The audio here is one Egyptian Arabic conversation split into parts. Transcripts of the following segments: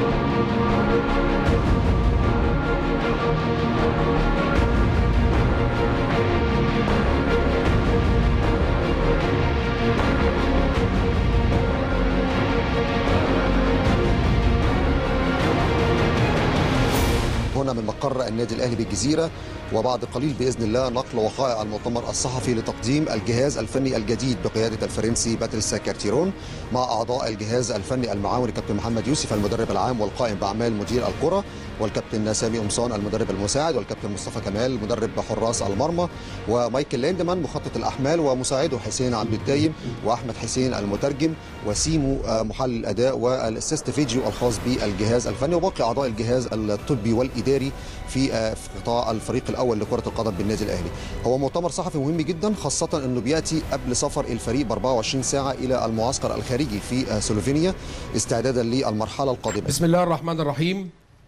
هنا من مقر النادي الاهلي بالجزيره وبعد قليل باذن الله نقل وقائع المؤتمر الصحفي لتقديم الجهاز الفني الجديد بقياده الفرنسي باتريس كارتيرون مع اعضاء الجهاز الفني المعاون كابتن محمد يوسف المدرب العام والقائم باعمال مدير الكره والكابتن سامي قمصان المدرب المساعد والكابتن مصطفى كمال مدرب حراس المرمى ومايكل لاندمان مخطط الاحمال ومساعده حسين عبد الدايم واحمد حسين المترجم وسيمو آه، محلل الاداء والاسيست فيديو الخاص بالجهاز الفني وباقي اعضاء الجهاز الطبي والاداري في آه، في قطاع الفريق الاول لكره القدم بالنادي الاهلي هو مؤتمر صحفي مهم جدا خاصه انه بياتي قبل سفر الفريق ب 24 ساعه الى المعسكر الخارجي في آه، سلوفينيا استعدادا للمرحله القادمه بسم الله الرحمن الرحيم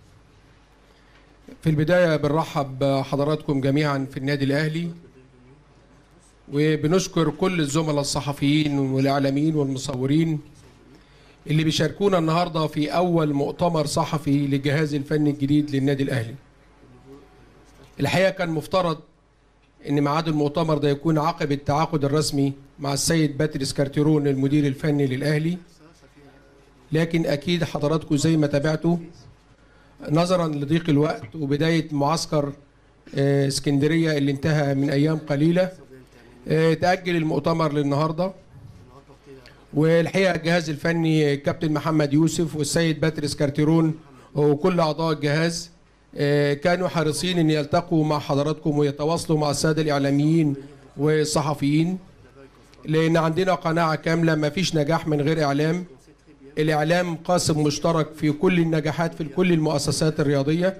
في البداية بنرحب بحضراتكم جميعا في النادي الأهلي وبنشكر كل الزملاء الصحفيين والإعلاميين والمصورين اللي بيشاركونا النهاردة في أول مؤتمر صحفي للجهاز الفني الجديد للنادي الأهلي الحقيقة كان مفترض ان ميعاد المؤتمر ده يكون عقب التعاقد الرسمي مع السيد باتريس كارتيرون المدير الفني للأهلي لكن أكيد حضراتكم زي ما تابعتوا نظرا لضيق الوقت وبداية معسكر آه، اسكندرية اللي انتهى من أيام قليلة آه، تأجل المؤتمر للنهاردة والحقيقة الجهاز الفني كابتن محمد يوسف والسيد باتريس كارتيرون وكل أعضاء الجهاز آه، كانوا حريصين أن يلتقوا مع حضراتكم ويتواصلوا مع السادة الإعلاميين والصحفيين لأن عندنا قناعة كاملة ما فيش نجاح من غير إعلام الإعلام قاسم مشترك في كل النجاحات في كل المؤسسات الرياضية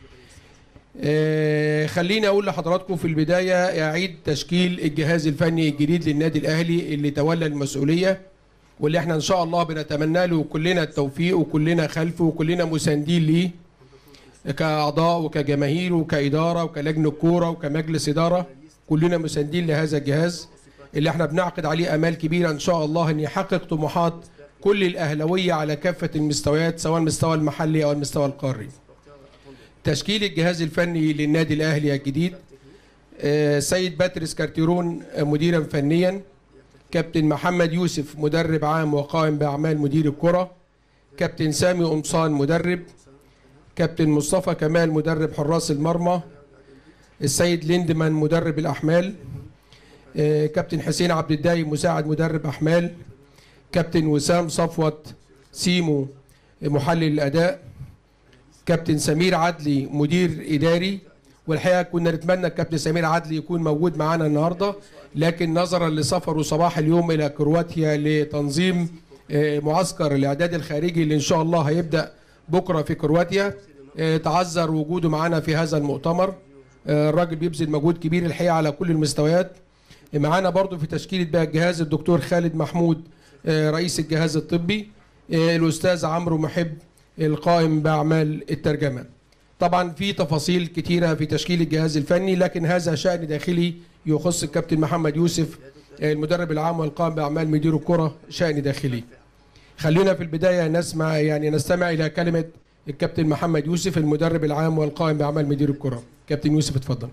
آه، خليني أقول لحضراتكم في البداية أعيد تشكيل الجهاز الفني الجديد للنادي الأهلي اللي تولى المسؤولية واللي احنا إن شاء الله بنتمنى له كلنا التوفيق وكلنا خلفه وكلنا مساندين ليه كأعضاء وكجماهير وكإدارة وكلجنة كورة وكمجلس إدارة كلنا مساندين لهذا الجهاز اللي احنا بنعقد عليه آمال كبيرة إن شاء الله أن يحقق طموحات كل الأهلوية على كافة المستويات سواء المستوى المحلي أو المستوى القاري تشكيل الجهاز الفني للنادي الأهلي الجديد آه، سيد باتريس كارتيرون آه، مديرا فنيا كابتن محمد يوسف مدرب عام وقائم بأعمال مدير الكرة كابتن سامي قمصان مدرب كابتن مصطفى كمال مدرب حراس المرمى السيد ليندمان مدرب الأحمال آه، كابتن حسين عبد الدايم مساعد مدرب أحمال كابتن وسام صفوت سيمو محلل الأداء كابتن سمير عدلي مدير إداري والحقيقة كنا نتمنى الكابتن سمير عدلي يكون موجود معانا النهاردة لكن نظرا لسفره صباح اليوم إلى كرواتيا لتنظيم آه، معسكر الإعداد الخارجي اللي إن شاء الله هيبدأ بكرة في كرواتيا آه، تعذر وجوده معانا في هذا المؤتمر آه، الراجل بيبذل مجهود كبير الحقيقة على كل المستويات معانا برضو في تشكيلة بقى الجهاز الدكتور خالد محمود آه، رئيس الجهاز الطبي آه، الأستاذ عمرو محب القائم بأعمال الترجمة طبعا في تفاصيل كتيرة في تشكيل الجهاز الفني لكن هذا شأن داخلي يخص الكابتن محمد يوسف آه، المدرب العام والقائم بأعمال مدير الكرة شأن داخلي خلينا في البداية نسمع يعني نستمع إلى كلمة الكابتن محمد يوسف المدرب العام والقائم بأعمال مدير الكرة كابتن يوسف اتفضل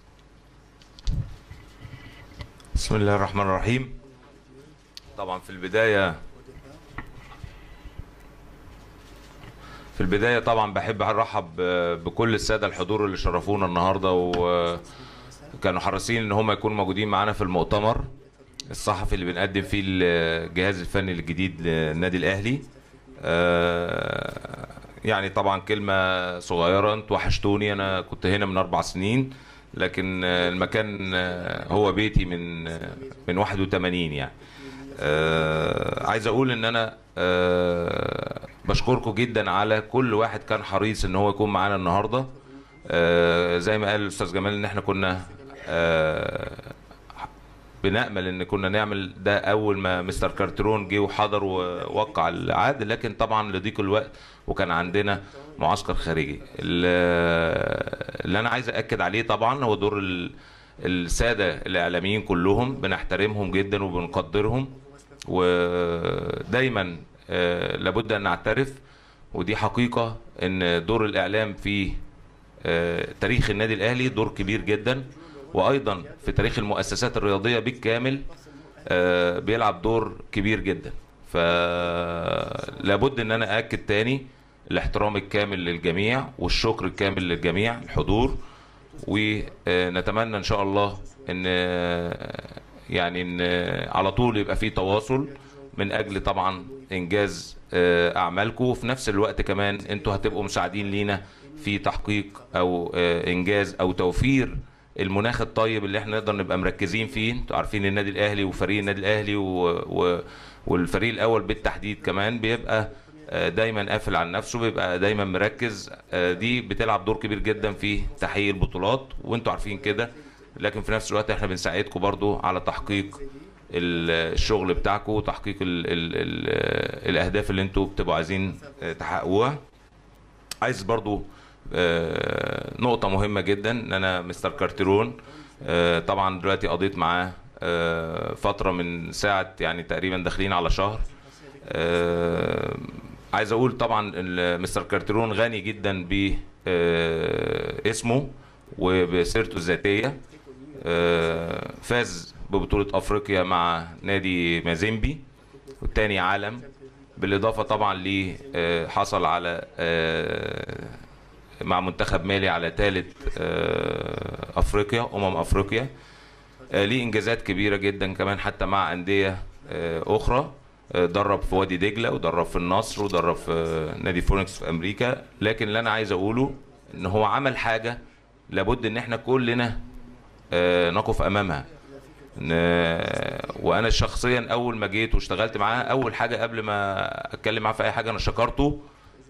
بسم الله الرحمن الرحيم طبعا في البداية في البداية طبعا بحب أرحب بكل السادة الحضور اللي شرفونا النهاردة وكانوا حريصين إن هم يكونوا موجودين معانا في المؤتمر الصحفي اللي بنقدم فيه الجهاز الفني الجديد للنادي الأهلي آه، يعني طبعا كلمة صغيرة انتوا وحشتوني أنا كنت هنا من أربع سنين لكن آه، المكان آه، هو بيتي من آه، من 81 يعني آه، عايز اقول ان انا آه، بشكركم جدا على كل واحد كان حريص ان هو يكون معانا النهارده آه، زي ما قال الاستاذ جمال ان احنا كنا آه، بنأمل ان كنا نعمل ده اول ما مستر كارترون جه وحضر ووقع العقد لكن طبعا لضيق الوقت وكان عندنا معسكر خارجي ال- اللي انا عايز اكد عليه طبعا هو دور ال- الساده الاعلاميين كلهم بنحترمهم جدا وبنقدرهم ودايما آه، لابد ان نعترف ودي حقيقة ان دور الاعلام في آه، تاريخ النادي الاهلي دور كبير جدا وايضا في تاريخ المؤسسات الرياضية بالكامل آه، بيلعب دور كبير جدا فلابد ان انا اكد تاني الاحترام الكامل للجميع والشكر الكامل للجميع الحضور ونتمنى ان شاء الله ان يعني ان على طول يبقى في تواصل من اجل طبعا انجاز آه، اعمالكم وفي نفس الوقت كمان انتوا هتبقوا مساعدين لينا في تحقيق او آه، انجاز او توفير المناخ الطيب اللي احنا نقدر نبقى مركزين فيه انتوا عارفين النادي الاهلي وفريق النادي الاهلي و... و... والفريق الاول بالتحديد كمان بيبقى آه، دايما قافل على نفسه بيبقى دايما مركز آه، دي بتلعب دور كبير جدا في تحقيق البطولات وانتوا عارفين كده لكن في نفس الوقت احنا بنساعدكم برضو على تحقيق ال- الشغل بتاعكم وتحقيق ال ال ال الاهداف اللي انتوا بتبقوا عايزين آه، تحققوها عايز برضو آه، نقطة مهمة جدا ان انا مستر كارتيرون آه، طبعا دلوقتي قضيت معاه آه، فترة من ساعة يعني تقريبا داخلين على شهر آه، عايز اقول طبعا ال- مستر كارتيرون غني جدا باسمه وبسيرته الذاتية آه، فاز ببطولة افريقيا مع نادي مازيمبي والتاني عالم بالاضافة طبعا ل آه، حصل على آه، مع منتخب مالي على ثالث افريقيا امم افريقيا آه، ليه انجازات كبيره جدا كمان حتى مع انديه آه، اخرى آه، درب في وادي دجله ودرب في النصر ودرب في آه، نادي فونكس في امريكا لكن اللي انا عايز اقوله ان هو عمل حاجه لابد ان احنا كلنا آه، نقف امامها ن- وانا شخصيا اول ما جيت واشتغلت معاه اول حاجه قبل ما اتكلم معاه في اي حاجه انا شكرته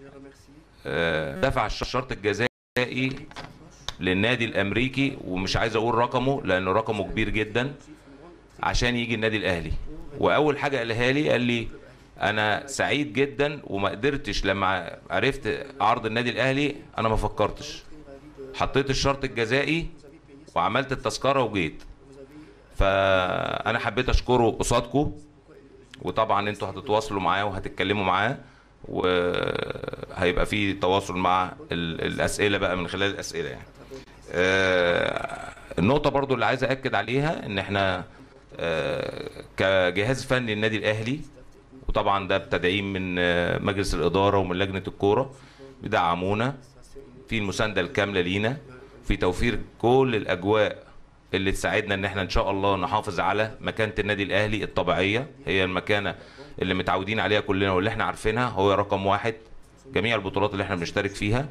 آه، دفع الشرط الجزائي للنادي الامريكي ومش عايز اقول رقمه لانه رقمه كبير جدا عشان يجي النادي الاهلي واول حاجه قالها لي قال لي انا سعيد جدا وما قدرتش لما عرفت عرض النادي الاهلي انا ما فكرتش حطيت الشرط الجزائي وعملت التذكره وجيت فانا حبيت اشكره قصادكم وطبعا انتوا هتتواصلوا معاه وهتتكلموا معاه وهيبقى في تواصل مع ال- الاسئله بقى من خلال الاسئله يعني آه، النقطه برضو اللي عايز اكد عليها ان احنا آه، كجهاز فني النادي الاهلي وطبعا ده بتدعيم من آه، مجلس الاداره ومن لجنه الكوره بيدعمونا في المسانده الكامله لينا في توفير كل الاجواء اللي تساعدنا ان احنا ان شاء الله نحافظ على مكانه النادي الاهلي الطبيعيه هي المكانه اللي متعودين عليها كلنا واللي احنا عارفينها هو رقم واحد جميع البطولات اللي احنا بنشترك فيها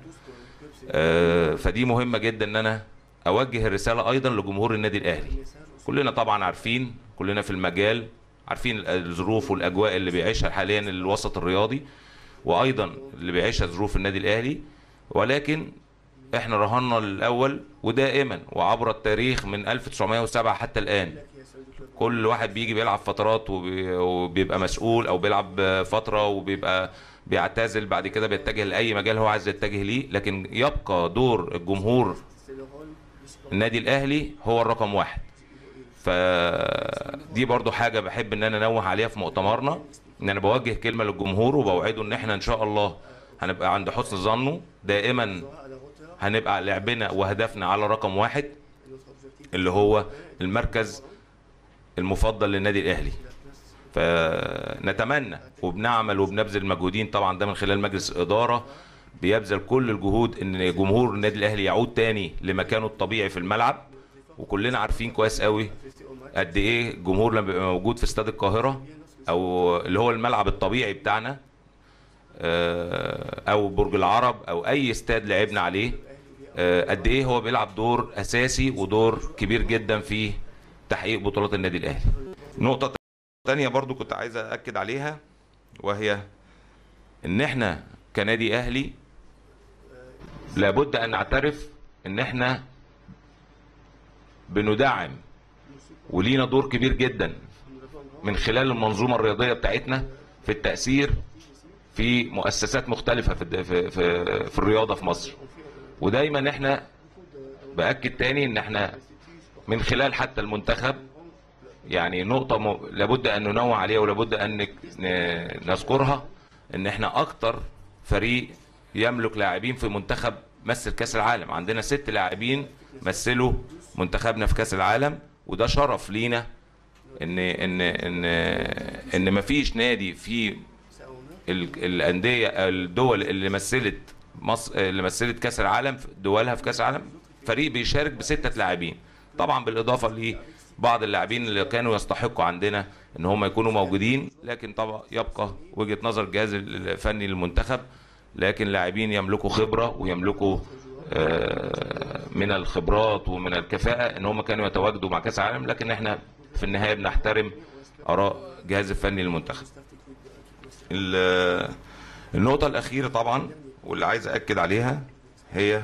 آه، فدي مهمه جدا ان انا اوجه الرساله ايضا لجمهور النادي الاهلي كلنا طبعا عارفين كلنا في المجال عارفين الظروف والاجواء اللي بيعيشها حاليا الوسط الرياضي وايضا اللي بيعيشها ظروف النادي الاهلي ولكن احنا رهنا الاول ودائما وعبر التاريخ من 1907 حتى الان كل واحد بيجي بيلعب فترات وبي- وبيبقى مسؤول او بيلعب فتره وبيبقى بيعتزل بعد كده بيتجه لاي مجال هو عايز يتجه ليه لكن يبقى دور الجمهور النادي الاهلي هو الرقم واحد فدي برضو حاجه بحب ان انا انوه عليها في مؤتمرنا ان انا بوجه كلمه للجمهور وبوعده ان احنا ان شاء الله هنبقى عند حسن ظنه دائما هنبقى لعبنا وهدفنا على رقم واحد اللي هو المركز المفضل للنادي الاهلي فنتمنى وبنعمل وبنبذل مجهودين طبعا ده من خلال مجلس الاداره بيبذل كل الجهود ان جمهور النادي الاهلي يعود تاني لمكانه الطبيعي في الملعب وكلنا عارفين كويس قوي قد ايه الجمهور لما بيبقى موجود في استاد القاهره او اللي هو الملعب الطبيعي بتاعنا آه، او برج العرب او اي استاد لعبنا عليه آه، قد ايه هو بيلعب دور اساسي ودور كبير جدا في تحقيق بطولات النادي الاهلي نقطه تانية برضو كنت عايز اكد عليها وهي ان احنا كنادي اهلي لابد ان نعترف ان احنا بندعم ولينا دور كبير جدا من خلال المنظومه الرياضيه بتاعتنا في التاثير في مؤسسات مختلفه في الد- في في, في الرياضه في مصر ودايما احنا باكد تاني ان احنا من خلال حتى المنتخب يعني نقطة م... لابد أن ننوع عليها ولابد أن نك- ن... نذكرها إن إحنا أكتر فريق يملك لاعبين في منتخب مثل كاس العالم عندنا ست لاعبين مثلوا منتخبنا في كاس العالم وده شرف لينا ان ان ان ان مفيش نادي في ال- الانديه الدول اللي مثلت مصر اللي مثلت كاس العالم دولها في كاس العالم فريق بيشارك بسته لاعبين طبعا بالاضافه لبعض اللاعبين اللي كانوا يستحقوا عندنا ان هم يكونوا موجودين لكن طبعا يبقى وجهه نظر الجهاز الفني للمنتخب لكن لاعبين يملكوا خبره ويملكوا آه، من الخبرات ومن الكفاءه ان هم كانوا يتواجدوا مع كاس العالم لكن احنا في النهايه بنحترم اراء الجهاز الفني للمنتخب ال- النقطة الأخيرة طبعا واللي عايز أكد عليها هي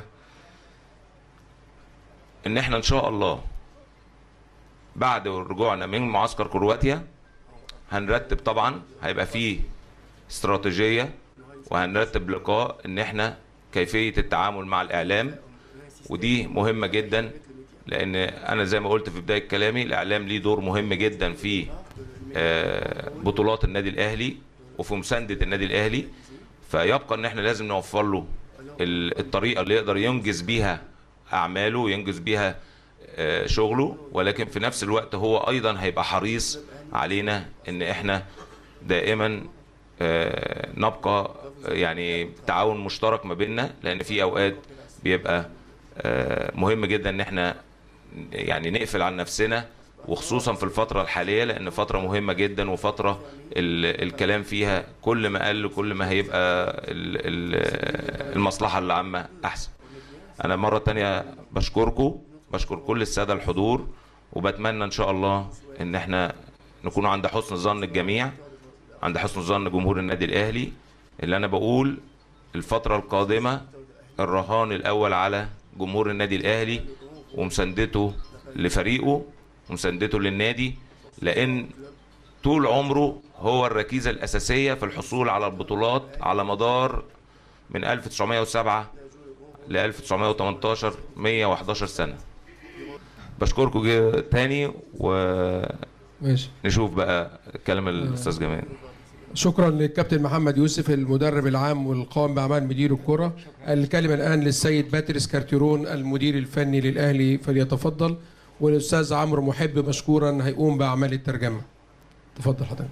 إن إحنا إن شاء الله بعد رجوعنا من معسكر كرواتيا هنرتب طبعا هيبقى فيه استراتيجية وهنرتب لقاء إن إحنا كيفية التعامل مع الإعلام ودي مهمة جدا لأن أنا زي ما قلت في بداية كلامي الإعلام ليه دور مهم جدا في آه، بطولات النادي الاهلي وفي مسانده النادي الاهلي فيبقى ان احنا لازم نوفر له ال- الطريقه اللي يقدر ينجز بيها اعماله وينجز بيها آه، شغله ولكن في نفس الوقت هو ايضا هيبقى حريص علينا ان احنا دائما آه، نبقى آه، يعني تعاون مشترك ما بيننا لان في اوقات بيبقى آه، مهم جدا ان احنا يعني نقفل عن نفسنا وخصوصا في الفترة الحالية لأن فترة مهمة جدا وفترة ال- الكلام فيها كل ما قل كل ما هيبقى ال- ال- المصلحة العامة أحسن أنا مرة تانية بشكركم بشكر كل السادة الحضور وبتمنى إن شاء الله إن احنا نكون عند حسن ظن الجميع عند حسن ظن جمهور النادي الأهلي اللي أنا بقول الفترة القادمة الرهان الأول على جمهور النادي الأهلي ومساندته لفريقه ومساندته للنادي لأن طول عمره هو الركيزة الأساسية في الحصول على البطولات على مدار من 1907 ل 1918 111 سنة بشكركم جي- تاني ونشوف ماشي بقى كلام الأستاذ جمال شكرا للكابتن محمد يوسف المدرب العام والقائم باعمال مدير الكره الكلمه الان للسيد باتريس كارتيرون المدير الفني للاهلي فليتفضل والاستاذ عمرو محب مشكورا هيقوم باعمال الترجمه تفضل حضرتك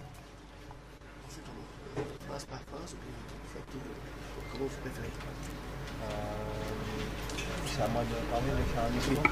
phrase par phrase ou bien vous faites tout Comment vous préférez C'est à moi de parler, de faire un discours.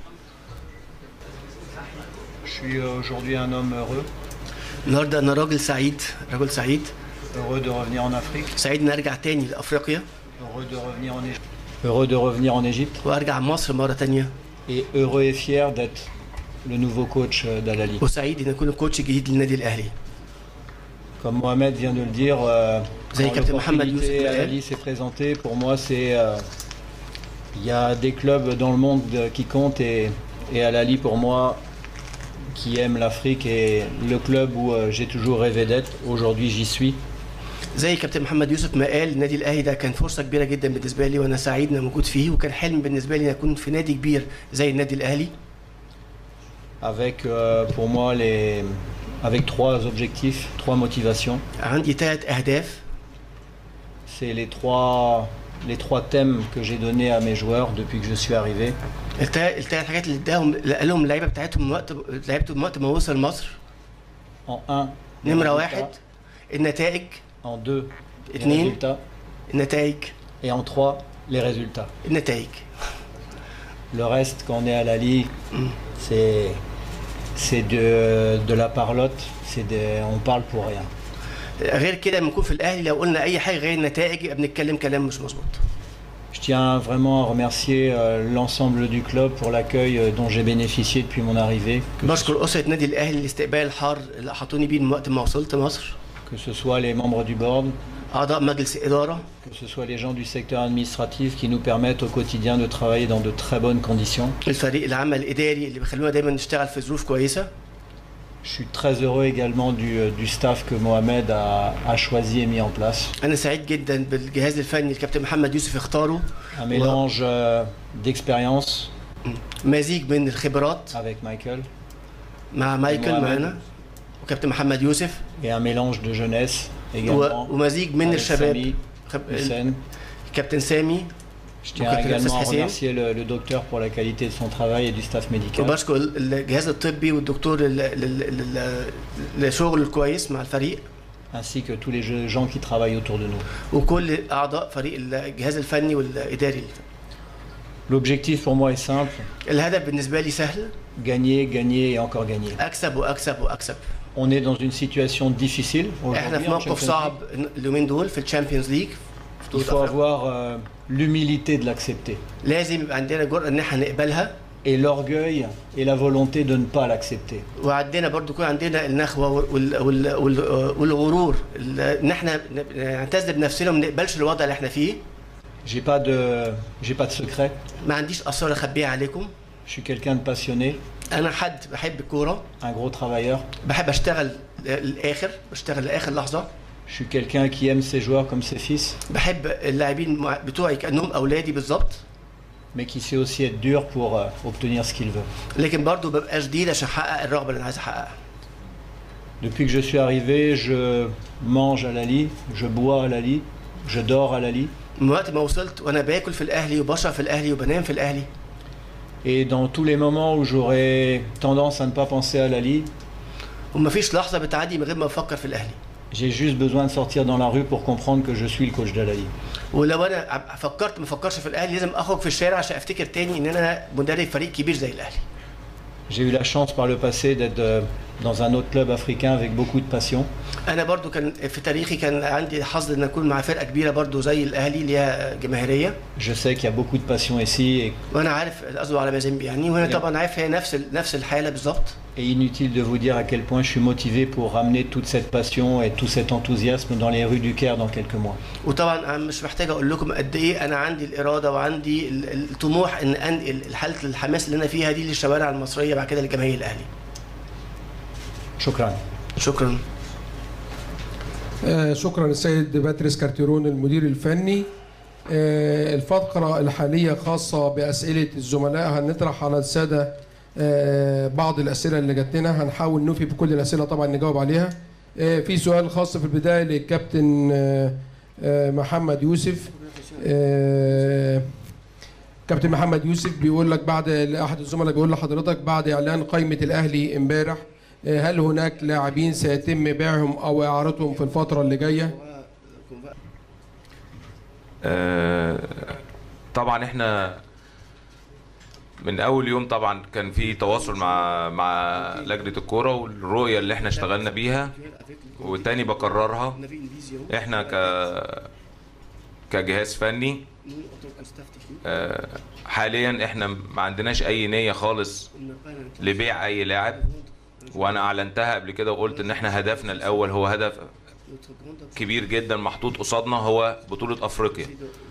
Je suis euh, aujourd'hui un homme heureux, النهارده انا راجل سعيد رجل سعيد heureux de revenir en Afrique, سعيد اني ارجع تاني لافريقيا heureux de revenir en Égypte, heureux de revenir en Égypte وارجع مصر مره تانية et heureux et fier d'être le nouveau coach euh, d'Al-Ali. وسعيد ان اكون الكوتش الجديد للنادي الاهلي Comme Mohamed vient de le dire, euh, Vous avez quand capté Mohamed Youssef l'opportunité Maher. Al-Ali s'est présentée, pour moi c'est... euh, Il y a des clubs dans le monde euh, qui comptent et, et Al-Ali pour moi qui aime l'Afrique est le club où euh, j'ai toujours rêvé d'être. Aujourd'hui j'y suis. زي كابتن محمد يوسف ما قال النادي الاهلي ده كان فرصه كبيره جدا بالنسبه لي وانا سعيد اني موجود فيه وكان حلم بالنسبه لي ان اكون في نادي كبير زي النادي الاهلي avec euh, pour moi les avec trois objectifs, trois motivations. عندي ثلاث اهداف C'est les trois les trois thèmes que j'ai donnés à mes joueurs depuis que je suis arrivé. الثلاث حاجات اللي اداهم اللي قالهم اللعيبه بتاعتهم وقت لعيبه وقت ما وصل مصر En un, les نمره résultats. واحد النتائج En deux, les Ethnie. résultats. النتائج Et en trois, les résultats. النتائج Le reste, quand on est à la Ligue, c'est c'est de, de la parlotte. C'est de- on parle pour rien. غير كده لما نكون في الاهلي لو قلنا اي حاجه غير النتائج يبقى بنتكلم كلام مش مظبوط Je tiens vraiment à remercier euh, l'ensemble du club pour l'accueil euh, dont j'ai bénéficié depuis mon arrivée, que ce, بشكر اسره نادي الاهلي الاستقبال الحار اللي احاطوني بيه من وقت ما وصلت مصر que ce soit les membres du board, اعضاء مجلس اداره que ce soit les gens du secteur administratif qui nous permettent au quotidien de travailler dans de très bonnes conditions. الفريق العمل الاداري اللي بيخلونا دايما نشتغل في ظروف كويسه Je suis très heureux également du, euh, du staff que Mohamed a, a choisi et mis en place. انا سعيد جدا بالجهاز الفني الكابتن محمد يوسف اختاره Un mélange euh, d'expérience مزيج من الخبرات avec Michael مع مايكل محمد. معانا وكابتن محمد يوسف et un mélange de jeunesse و- également ومزيج من avec الشباب Samy خب- Hussein. كابتن سامي Je tiens Donc, également à Hussein. remercier le, le docteur pour la qualité de son travail et du staff médical. وبشكر الجهاز الطبي والدكتور ل- ل- ل- ل- للشغل الكويس مع الفريق ainsi que tous les jeux- gens qui travaillent autour de nous. وكل اعضاء فريق الجهاز الفني والاداري L'objectif pour moi est simple, الهدف بالنسبه لي سهل gagner, gagner et encore gagner. اكسب واكسب واكسب On est dans une situation difficile احنا في aujourd'hui. en موقف Champions صعب اليومين دول في الشامبيونز ليج League. Il faut avoir euh, l'humilité de l'accepter لازم يبقى عندنا جرأة ان احنا نقبلها et l'orgueil et la volonté de ne pas l'accepter. وعندنا برضو يكون عندنا النخوه وال وال وال والغرور ال- ان احنا نعتز بنفسنا وما نقبلش الوضع اللي احنا فيه J'ai pas de, j'ai pas de secret. ما عنديش اسرار اخبيها عليكم Je suis quelqu'un de passionné, انا حد بحب الكوره un gros travailleur. بحب اشتغل للاخر بشتغل لاخر لحظه Je suis quelqu'un qui aime ses joueurs comme ses fils, بحب اللاعبين مع- بتوعي كانهم اولادي بالظبط mais qui sait aussi être dur pour euh, obtenir ce qu'il veut. لكن برضو ببقى شديد عشان احقق الرغبه اللي انا عايز احققها Depuis que je suis arrivé, je mange à Lali, je bois à Lali, je dors à Lali. من وقت ما وصلت وانا باكل في الاهلي وبشرب في الاهلي وبنام في الاهلي Et dans tous les moments où j'aurais tendance à ne pas penser à Lali, ومفيش لحظه بتعدي من غير ما افكر في الاهلي j'ai juste besoin de sortir dans la rue pour comprendre que je suis le coach d'Alali. ولو انا ع- فكرت ما افكرش في الاهلي لازم اخرج في الشارع عشان افتكر تاني ان انا مدرب فريق كبير زي الاهلي J'ai eu la chance par le passé d'être euh, dans un autre club africain avec beaucoup de passion. انا برضو كان في تاريخي كان عندي حظ ان اكون مع فرقه كبيره برضو زي الاهلي ليها جماهيريه Je sais qu'il y a beaucoup de passion ici et, وانا عارف قصده على مازيمبي يعني وانا Yeah. طبعا عارف هي نفس ال- نفس الحاله بالظبط et inutile de vous dire à quel point je suis motivé pour ramener toute cette passion et tout cet enthousiasme dans les rues du Caire dans quelques mois. وطبعا انا مش محتاج اقول لكم قد ايه انا عندي الاراده وعندي ال- الطموح ان انقل حاله الحماس اللي انا فيها دي للشوارع المصريه بعد كده لجماهير الاهلي شكرا. شكرا آه، شكرا السيد باتريس كارتيرون المدير الفني آه، الفقرة الحالية خاصة بأسئلة الزملاء هنطرح على السادة آه، بعض الأسئلة اللي جات لنا هنحاول نوفي بكل الأسئلة طبعا نجاوب عليها آه، في سؤال خاص في البداية للكابتن آه، آه، محمد يوسف آه، كابتن محمد يوسف بيقول لك بعد احد الزملاء بيقول لحضرتك بعد اعلان قائمه الاهلي امبارح آه، هل هناك لاعبين سيتم بيعهم او اعارتهم في الفتره اللي جايه؟ آه، طبعا احنا من اول يوم طبعا كان في تواصل مع مع لجنه الكوره والرؤيه اللي احنا اشتغلنا بيها وتاني بكررها احنا ك كجهاز فني آه، حاليا احنا ما عندناش اي نيه خالص لبيع اي لاعب وانا اعلنتها قبل كده وقلت ان احنا هدفنا الاول هو هدف كبير جدا محطوط قصادنا هو بطوله افريقيا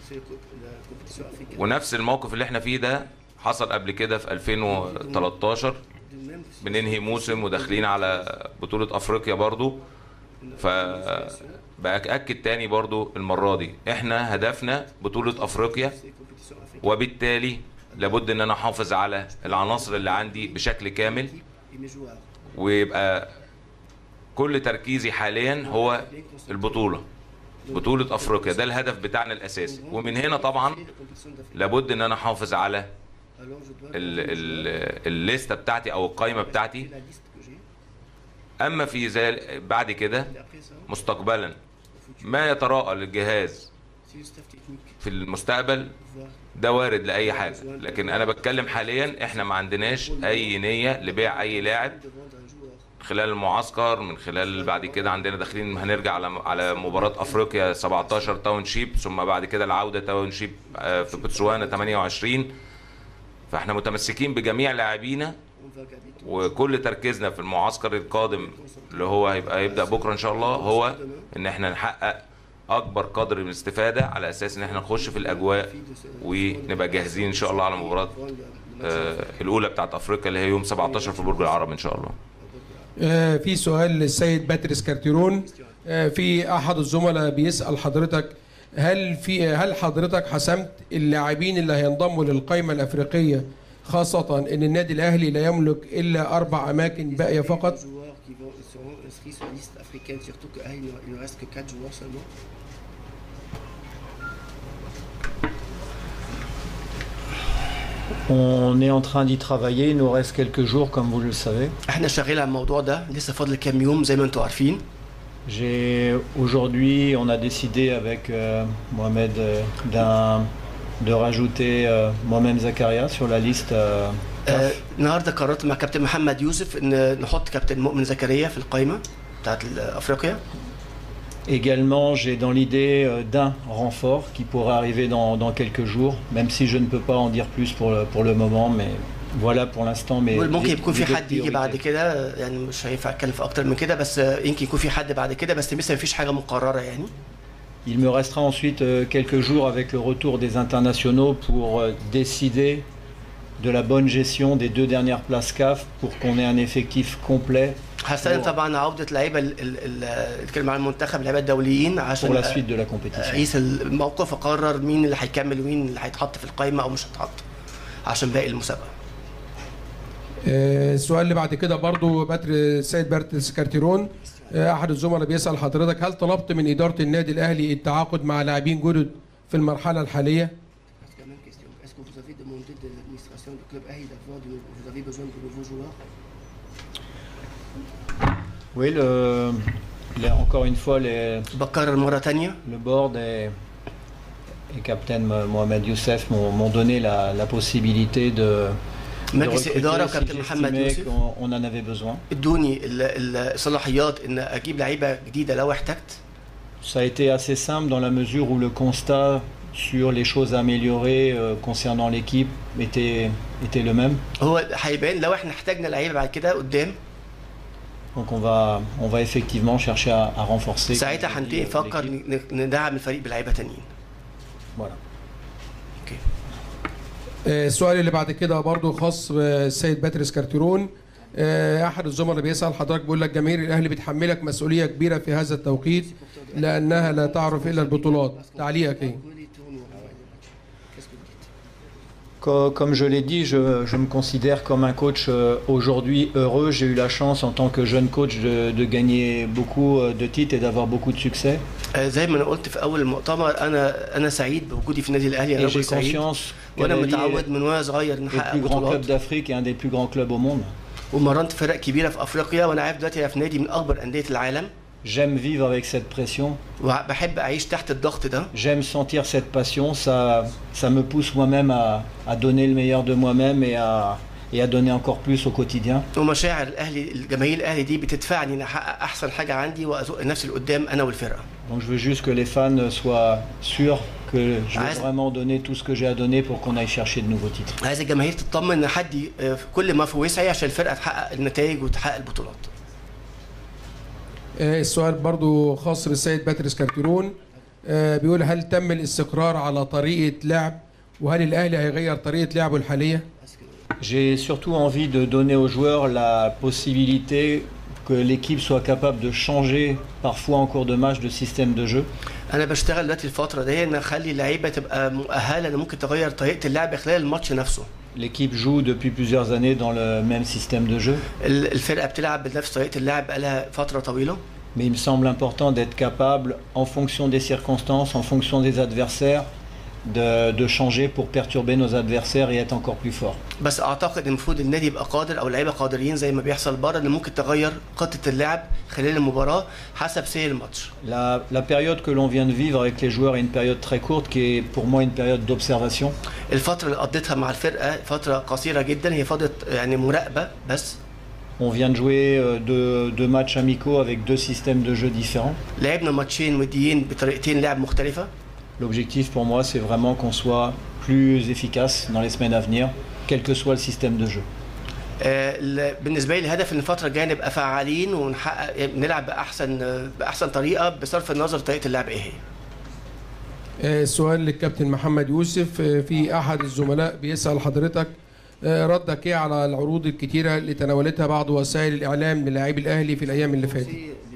ونفس الموقف اللي احنا فيه ده حصل قبل كده في 2013 بننهي موسم وداخلين على بطولة افريقيا برضو ف بأكد تاني برضو المرة دي احنا هدفنا بطولة افريقيا وبالتالي لابد ان انا احافظ على العناصر اللي عندي بشكل كامل ويبقى كل تركيزي حاليا هو البطولة بطولة افريقيا ده الهدف بتاعنا الاساسي ومن هنا طبعا لابد ان انا احافظ على ال- ال- الليسته بتاعتي او القائمه بتاعتي اما في ذلك بعد كده مستقبلا ما يتراءى للجهاز في المستقبل ده وارد لاي حاجه لكن انا بتكلم حاليا احنا ما عندناش اي نيه لبيع اي لاعب خلال المعسكر من خلال بعد كده عندنا داخلين هنرجع على على مباراه افريقيا 17 تاون شيب ثم بعد كده العوده تاون شيب آه، في بوتسوانا 28 فاحنا متمسكين بجميع لاعبينا وكل تركيزنا في المعسكر القادم اللي هو هيبقى يبدا بكره ان شاء الله هو ان احنا نحقق اكبر قدر من الاستفاده على اساس ان احنا نخش في الاجواء ونبقى جاهزين ان شاء الله على مباراه آه، الاولى بتاعت افريقيا اللي هي يوم 17 في برج العرب ان شاء الله آه، في سؤال للسيد باتريس كارتيرون آه، في احد الزملاء بيسال حضرتك هل في هل حضرتك حسمت اللاعبين اللي هينضموا للقائمه الافريقيه خاصه ان النادي الاهلي لا يملك الا اربع اماكن باقيه فقط joueurs qui vont, ils seront inscrits sur la liste africaine, surtout qu'il ne reste que 4 joueurs seulement. On est en train d'y travailler, il nous reste quelques jours comme vous le savez. احنا شغالين على الموضوع ده لسه فاضل كام يوم زي ما انتم عارفين J'ai aujourd'hui, on a décidé avec euh, Mohamed euh, d'un- de rajouter euh, Mohamed Zakaria sur la liste. euh, آه النهارده قررت مع كابتن محمد يوسف ان نحط كابتن مؤمن زكريا في القائمه بتاعت افريقيا Également, j'ai dans l'idée euh, d'un renfort qui pourrait arriver dans, dans quelques jours, même si je ne peux pas en dire plus pour le, pour le moment, mais voilà pour l'instant. Mais ممكن les- يكون في les deux حد يجي بعد priorités. كده آه، يعني مش هينفع اتكلم في اكتر من كده بس آه، يمكن يكون في حد بعد كده بس لسه مفيش حاجه مقرره يعني Il me restera ensuite euh, quelques jours avec le retour des internationaux pour euh, décider de la bonne gestion des deux dernières places CAF pour qu'on ait un effectif complet هستنى هو- طبعا عوده لعيبه ال- ال- ال- الكلمه عن المنتخب اللعيبه الدوليين pour عشان la suite de la compétition. اقيس الموقف اقرر مين اللي هيكمل ومين اللي هيتحط في القائمه او مش هيتحط عشان باقي المسابقه آه، السؤال اللي بعد كده برضو بدر السيد برتس كارتيرون آه، احد الزملاء بيسال حضرتك هل طلبت من اداره النادي الاهلي التعاقد مع لاعبين جدد في المرحله الحاليه؟ Est-ce que vous avez demandé de l'administration du club AHI d'avoir vous avez besoin de nouveaux joueurs Oui, le, les- encore une fois, les, بكرر مرة تانية le board et, et Captain Mohamed Youssef m'ont m'ont donné la, la possibilité de, de مجلس الإدارة recruter si وكابتن محمد j'estimais يوسف qu'on on en avait besoin. ادوني ال- ال- الصلاحيات ان اجيب لعيبة جديدة لو احتجت Ça a été assez simple dans la mesure où le constat sur les choses à améliorer euh, concernant l'équipe était, était le même. هو هيبان لو احنا احتاجنا لعيبة بعد كده قدام Donc on va, on va effectivement chercher à, à renforcer. ساعتها comme je هنبتدي dis, euh, نفكر l'équipe. ن- ندعم الفريق بلعيبة تانيين Voilà. آه، السؤال اللي بعد كده برضو خاص بالسيد باتريس كارتيرون آه، احد الزملاء بيسال حضرتك بيقول لك جماهير الاهلي بتحملك مسؤوليه كبيره في هذا التوقيت لانها لا تعرف الا البطولات تعليقك ايه؟ Co- Comme je l'ai dit, je, je me considère comme un coach euh, aujourd'hui heureux. J'ai eu la chance en tant que jeune coach de, de gagner beaucoup euh, de titres et d'avoir beaucoup de succès. آه، زي ما انا قلت في اول المؤتمر انا انا سعيد بوجودي في النادي الاهلي انا Et j'ai رجل سعيد conscience وانا qu'Al-Ahly متعود est من وانا صغير le نحقق plus grand club بطولات d'Afrique et un des plus grands clubs au monde. ومرنت فرق كبيره في افريقيا وانا عارف دلوقتي أنا في نادي من اكبر انديه العالم J'aime vivre avec cette pression. وبحب اعيش تحت الضغط ده J'aime sentir cette passion. Ça, ça me pousse moi-même à, à donner le meilleur de moi-même et à, et à donner encore plus au quotidien. ومشاعر الاهلي الجماهير الاهلي دي بتدفعني ان احقق احسن حاجه عندي وازق نفسي لقدام انا والفرقه Donc je veux juste que les fans soient sûrs que je vais Ah, c'est- vraiment donner tout ce que j'ai à donner pour qu'on aille chercher de nouveaux titres. عايز الجماهير تطمن ان حد ي- آه، في كل ما في وسعي عشان الفرقه تحقق النتائج وتحقق البطولات آه، السؤال برضو خاص بالسيد باتريس كارتيرون آه، بيقول هل تم الاستقرار على طريقه لعب وهل الاهلي هيغير طريقه لعبه الحاليه؟ J'ai surtout envie de donner aux joueurs la possibilité que l'équipe soit capable de changer parfois en cours de match de système de jeu. انا بشتغل دلوقتي الفتره دي ان اخلي اللعيبه تبقى مؤهله ان ممكن تغير طريقه اللعب خلال الماتش نفسه L'équipe joue depuis plusieurs années dans le même système de jeu, ال- الفرقه بتلعب بنفس طريقه اللعب بقالها فتره طويله mais il me semble important d'être capable, en fonction des circonstances, en fonction des adversaires, de, de changer pour perturber nos adversaires et être encore plus fort. بس اعتقد المفروض النادي يبقى قادر او اللعيبه قادرين زي ما بيحصل بره ان ممكن تغير خطه اللعب خلال المباراه حسب سير الماتش La, la période que l'on vient de vivre avec les joueurs est une période très courte qui est pour moi une période d'observation. الفتره اللي قضيتها مع الفرقه فتره قصيره جدا هي فتره يعني مراقبه بس On vient de jouer euh, deux, deux matchs amicaux avec deux systèmes de jeu différents. لعبنا ماتشين وديين بطريقتين لعب مختلفه L'objectif pour moi, c'est vraiment qu'on soit plus efficace dans les semaines à venir, quel que soit le système de jeu. آه، ال- بالنسبه لي الهدف ان الفتره الجايه نبقى فعالين ونحقق نلعب باحسن باحسن طريقه بصرف النظر طريقه اللعب ايه هي آه، السؤال للكابتن محمد يوسف آه، في احد الزملاء بيسال حضرتك آه، ردك ايه على العروض الكتيره اللي تناولتها بعض وسائل الاعلام للاعبي الاهلي في الايام اللي فاتت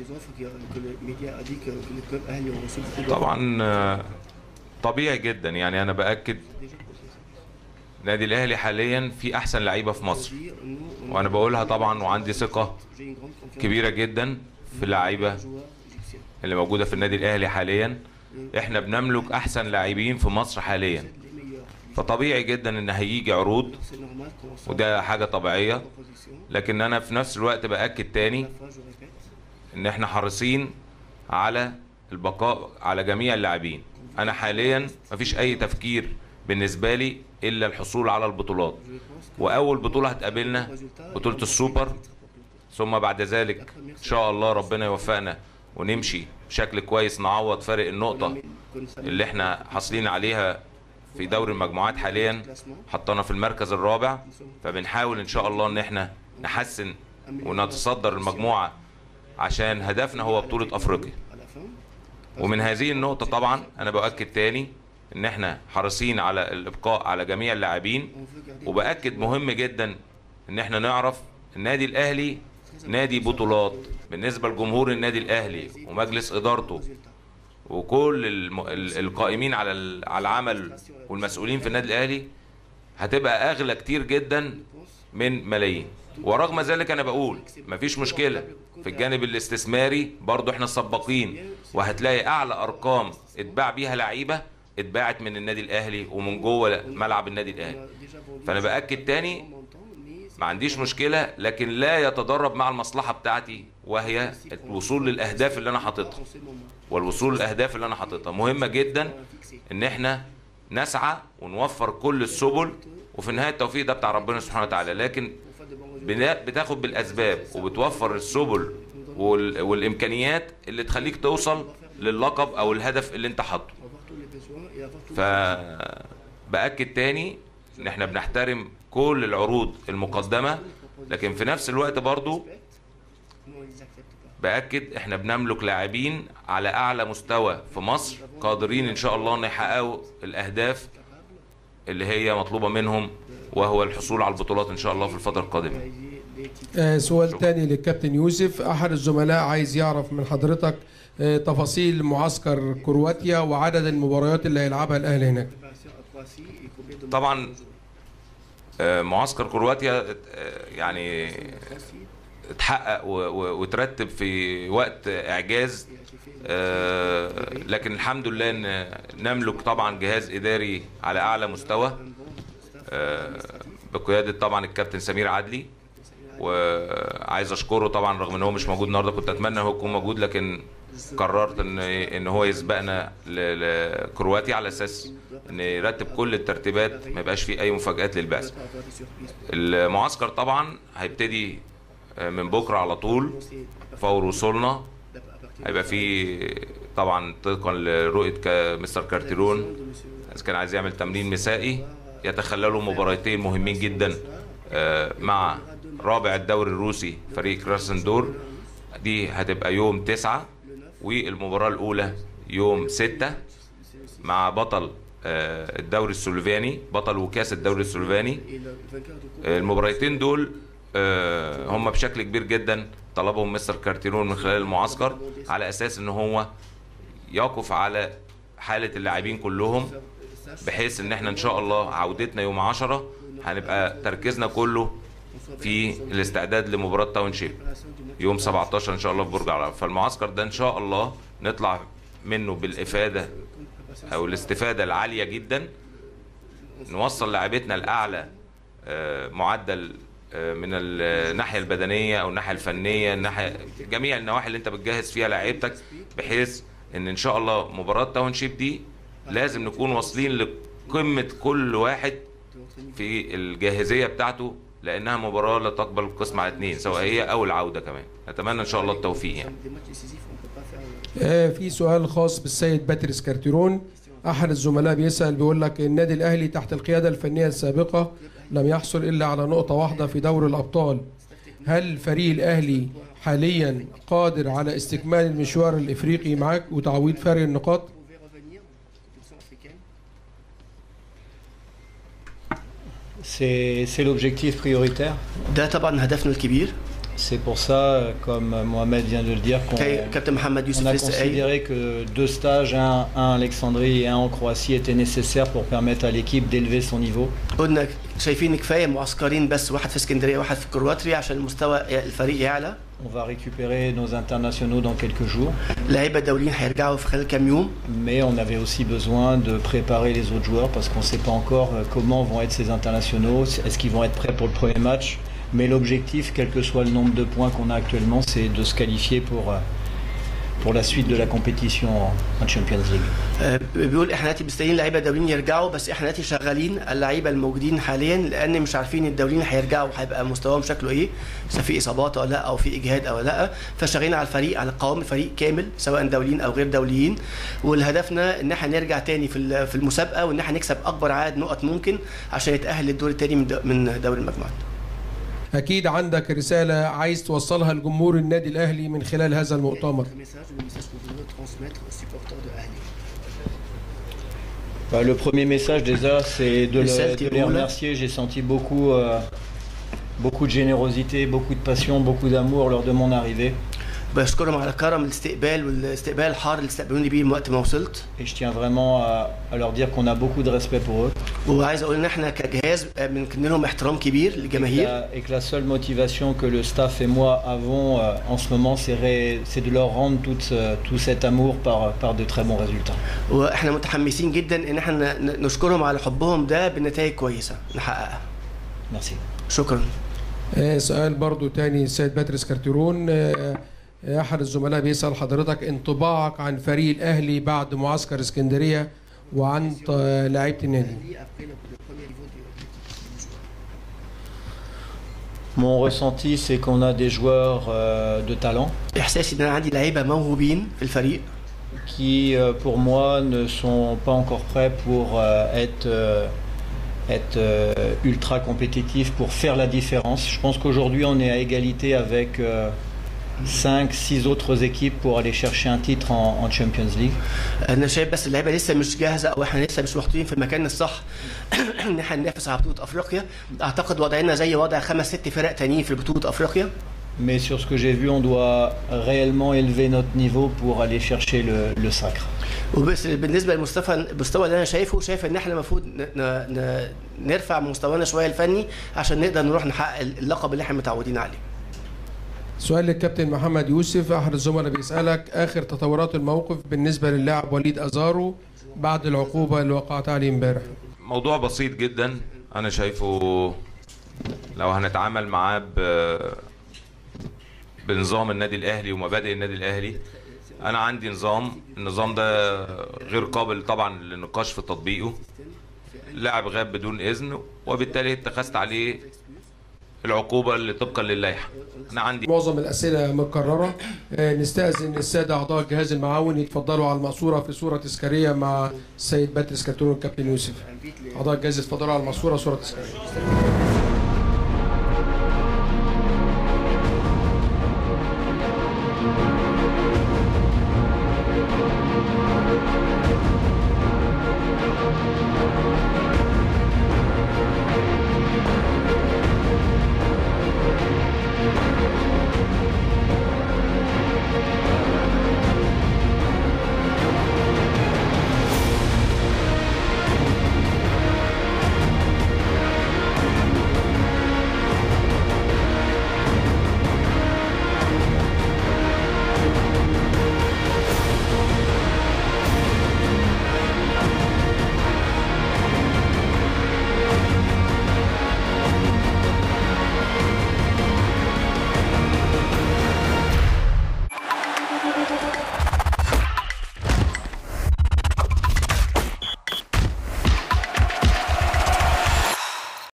طبعا آه، طبيعي جدا يعني انا باكد نادي الاهلي حاليا في احسن لعيبه في مصر وانا بقولها طبعا وعندي ثقه كبيره جدا في اللعيبه اللي موجوده في النادي الاهلي حاليا احنا بنملك احسن لاعبين في مصر حاليا فطبيعي جدا ان هيجي عروض c'est normal qu'on soit وده حاجة طبيعية en position. لكن انا في نفس الوقت باكد تاني À la fois, je répète, ان احنا حريصين على البقاء على جميع اللاعبين انا حاليا مفيش اي تفكير بالنسبه لي الا الحصول على البطولات je pense que واول بطوله هتقابلنا بطوله السوبر ثم بعد ذلك ان شاء الله ربنا يوفقنا ونمشي بشكل كويس نعوض فارق النقطه اللي احنا حاصلين عليها في دوري المجموعات حاليا حطنا في المركز الرابع فبنحاول ان شاء الله ان احنا نحسن ونتصدر المجموعه عشان هدفنا هو بطوله افريقيا à la fin, ومن هذه النقطة طبعا أنا بأكد تاني إن إحنا حريصين على الإبقاء على جميع اللاعبين on veut garder وبأكد مهم جدا إن إحنا نعرف النادي الأهلي نادي بطولات بالنسبة لجمهور النادي الأهلي ومجلس إدارته وكل الم... ال- القائمين على ال- على العمل والمسؤولين في النادي الأهلي هتبقى أغلى كتير جدا من ملايين ورغم ذلك أنا بقول مفيش مشكلة في الجانب الاستثماري برضو احنا سباقين وهتلاقي أعلى أرقام اتباع بيها لعيبة اتباعت من النادي الأهلي ومن جوه ملعب النادي الأهلي déjà vendu فأنا بأكد تاني un montant, mais ما عنديش مشكلة لكن لا يتضرب مع المصلحة بتاعتي وهي الوصول للأهداف اللي أنا حاططها en ce moment, والوصول للأهداف اللي أنا حاططها مهمة جدا on a fixé. إن إحنا نسعى ونوفر كل السبل وفي النهاية التوفيق ده بتاع ربنا سبحانه وتعالى لكن Pour faire de bons résultats, بنا- بتاخد بالأسباب وبتوفر السبل وال- والإمكانيات اللي تخليك توصل للقب أو الهدف اللي أنت حاطه avoir tous les besoins et avoir tout فبأكد تاني ان احنا بنحترم كل العروض المقدمة لكن في نفس الوقت برضو nous on les accepte pas. بأكد احنا بنملك لاعبين على اعلى مستوى في مصر قادرين ان شاء الله ان يحققوا الاهداف اللي هي مطلوبة منهم وهو الحصول على البطولات ان شاء الله في الفترة القادمة Réaliser des titres. آه، سؤال تاني للكابتن يوسف احد الزملاء عايز يعرف من حضرتك آه، تفاصيل معسكر كرواتيا وعدد المباريات اللي هيلعبها الاهلي هناك Préparation à Croatie et combien de طبعاً، matchs on joue. آه، معسكر كرواتيا آه، يعني Croatie, اتحقق و- و- وترتب في وقت اعجاز et j'ai fait une آه، لكن الحمد لله ان نملك طبعا جهاز اداري على اعلى مستوى un bon staff آه، بقياده طبعا الكابتن سمير عدلي وعايز اشكره طبعا رغم ان هو مش موجود النهارده كنت اتمنى هو يكون موجود لكن قررت ان ان هو يسبقنا ل- لكرواتيا على اساس ان يرتب كل الترتيبات ما يبقاش فيه اي مفاجات للبعث pas avoir des surprises. المعسكر طبعا هيبتدي آه، من بكره على طول C'est فور وصولنا à partir هيبقى في طبعا طبقا لرؤيه ك- مستر كارتيرون de monsieur إذا كان عايز يعمل تمرين مسائي يتخللوا مباراتين مهمين جدا آه، مع رابع الدوري الروسي فريق كراسندور دي هتبقى يوم تسعة والمباراة الأولى يوم ستة مع بطل آه، الدوري السلوفاني بطل وكاس الدوري السلوفاني et le vainqueur de coupe. المباراتين دول آه، هم بشكل كبير جدا طلبهم مستر كارتيرون من خلال المعسكر على اساس ان هو يقف على حاله اللاعبين كلهم بحيث ان احنا ان شاء الله عودتنا يوم 10 هنبقى تركيزنا كله في الاستعداد لمباراه تاون شيب يوم 17 ان شاء الله في برج العرب فالمعسكر ده ان شاء الله نطلع منه بالافاده او الاستفاده العاليه جدا نوصل لاعبتنا لاعلى آه، معدل آه، من الناحيه البدنيه او الناحيه الفنيه الناحيه جميع النواحي اللي انت بتجهز فيها لعيبتك بحيث ان ان شاء الله مباراه تاون شيب دي لازم نكون واصلين لقمه كل واحد في الجاهزيه بتاعته لانها مباراه لا تقبل القسم على اثنين سواء هي او العوده كمان اتمنى ان شاء الله التوفيق يعني Des matchs décisifs, on peut pas faire. آه، في سؤال خاص بالسيد باتريس كارتيرون احد الزملاء بيسال بيقول لك النادي الاهلي تحت القياده الفنيه السابقه لم يحصل الا على نقطه واحده في دوري الابطال هل فريق الاهلي حاليا قادر على استكمال المشوار الافريقي معاك وتعويض فارق النقاط Vous pouvez revenir en compétition africaine. C'est c'est l'objectif prioritaire. ده طبعا هدفنا الكبير C'est pour ça, euh, comme Mohamed vient de le dire, qu'on كي- كابتن محمد on يوسف a لسه قايل considéré que deux stages, un, un à Alexandrie et un en Croatie, étaient nécessaires pour permettre à l'équipe d'élever son niveau. قلنا شايفين كفايه معسكرين بس واحد في اسكندريه واحد في كرواتريا عشان مستوى الفريق يعلى On va récupérer nos internationaux dans quelques jours, اللعيبه الدوليين هيرجعوا في خلال كام يوم mais on avait aussi besoin de préparer les autres joueurs parce qu'on ne sait pas encore euh, comment vont être ces internationaux, est-ce qu'ils vont être prêts pour le premier match. Mais l'objectif, quel que soit le nombre de points qu'on a actuellement, c'est de se qualifier pour, euh, pour la suite de la compétition en, en Champions League. آه، بيقول احنا دلوقتي مستنيين لعيبه دوليين يرجعوا بس احنا دلوقتي شغالين اللعيبه الموجودين حاليا لان مش عارفين الدوليين هيرجعوا هيبقى مستواهم شكله ايه اذا في اصابات ولا لا او في اجهاد او لا فشغالين على الفريق على قوام الفريق كامل سواء دوليين او غير دوليين والهدفنا ان احنا نرجع تاني في ال- في المسابقه وان احنا نكسب اكبر عدد نقط ممكن عشان نتاهل للدور التاني من دو- من دوري المجموعات اكيد عندك رساله عايز توصلها لجمهور النادي الاهلي من خلال هذا المؤتمر Bah, le premier message déjà, c'est de, le- Message de les Thibault, là. remercier. J'ai senti beaucoup, euh, beaucoup de générosité, beaucoup de passion, beaucoup d'amour lors de mon arrivée. بشكرهم على كرم الاستقبال والاستقبال الحار اللي استقبلوني بيه من وقت ما وصلت Et je tiens vraiment à, à leur dire qu'on a beaucoup de respect pour eux. وعايز اقول ان احنا كجهاز بنكن لهم احترام كبير Et que, للجماهير la, et que la seule motivation que le staff et moi avons euh, en ce moment, c'est ré- c'est de leur rendre tout, ce- tout cet amour par, par de très bons résultats. واحنا متحمسين جدا ان احنا ن- نشكرهم على حبهم ده بنتائج كويسه نحققها Merci. شكرا آه، سؤال برضو تاني السيد باتريس كارتيرون آه، احد الزملاء بيسال حضرتك انطباعك عن فريق الاهلي بعد معسكر اسكندريه وعن ط- لعيبه النادي Mon ressenti, c'est qu'on a des joueurs euh, de talent احساسي ان انا عندي لعيبه موهوبين في الفريق qui, euh, pour moi, ne sont pas encore prêts pour euh, être, euh, être euh, ultra compétitifs, pour faire la différence. Je pense qu'aujourd'hui, on est à égalité avec 5, 6 autres équipes pour aller chercher un titre en, en Champions League. انا شايف بس اللعيبه لسه مش جاهزه او احنا لسه مش محطوطين في المكان الصح ان احنا ننافس على بطوله افريقيا اعتقد وضعنا زي وضع خمس ست فرق تانيين في بطوله افريقيا Mais sur ce que j'ai vu, on doit réellement élever notre niveau pour aller chercher le, le sacre. وبس بالنسبه للمستوى المستوى اللي انا شايفه شايف ان احنا المفروض ن- ن- ن- نرفع مستوانا شويه الفني عشان نقدر نروح نحقق اللقب اللي احنا متعودين عليه سؤال للكابتن محمد يوسف احد الزملاء بيسالك اخر تطورات الموقف بالنسبه للاعب وليد ازارو بعد العقوبه اللي وقعت عليه امبارح موضوع بسيط جدا انا شايفه لو هنتعامل معاه ب بنظام النادي الاهلي ومبادئ النادي الاهلي انا عندي نظام النظام ده غير قابل طبعا للنقاش في تطبيقه لاعب غاب بدون اذن وبالتالي اتخذت عليه العقوبه اللي طبقا للائحه انا عندي معظم الاسئله مكرره آه، نستاذن الساده اعضاء الجهاز المعاون يتفضلوا على المقصوره في صوره تذكاريه مع السيد باتريس كارتون والكابتن يوسف اعضاء الجهاز يتفضلوا على المقصوره صوره تذكاريه